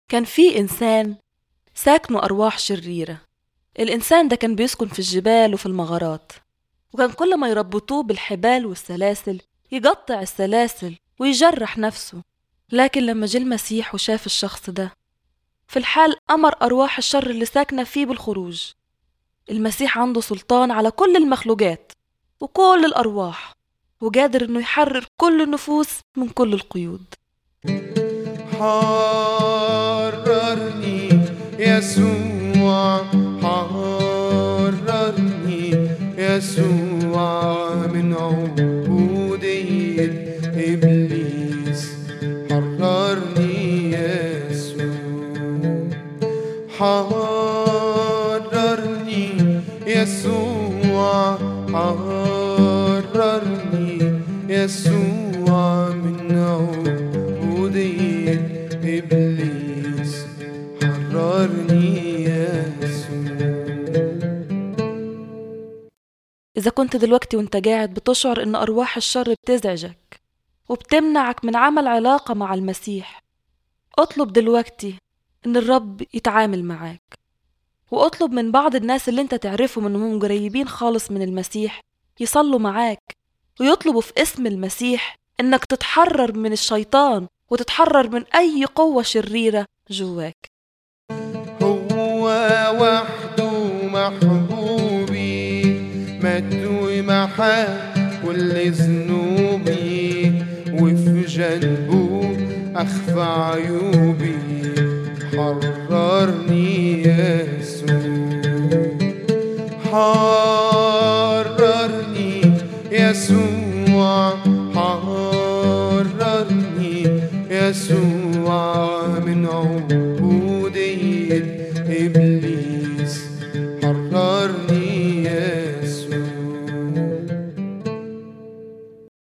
كان في إنسان ساكنه أرواح شريرة الإنسان ده كان بيسكن في الجبال وفي المغارات وكان كل ما يربطوه بالحبال والسلاسل يقطع السلاسل ويجرح نفسه لكن لما جه المسيح وشاف الشخص ده في الحال أمر أرواح الشر اللي ساكنة فيه بالخروج المسيح عنده سلطان على كل المخلوقات وكل الأرواح وقادر إنه يحرر كل النفوس من كل القيود حررني يسوع حررني يسوع من عبودية إبليس حررني يسوع حررني يسوع حررني يسوع من عبودية إبليس حررني يسوع إذا كنت دلوقتي وانت قاعد بتشعر إن أرواح الشر بتزعجك وبتمنعك من عمل علاقة مع المسيح اطلب دلوقتي إن الرب يتعامل معاك واطلب من بعض الناس اللي انت تعرفهم إنهم قريبين خالص من المسيح يصلوا معاك ويطلبوا في اسم المسيح إنك تتحرر من الشيطان وتتحرر من أي قوة شريرة جواك هو وحده محبوبي مات ومحى كل ذنوبي وفي جنبه أخفى عيوبي حررني يسوع حررني يسوع حررني يسوع من عمري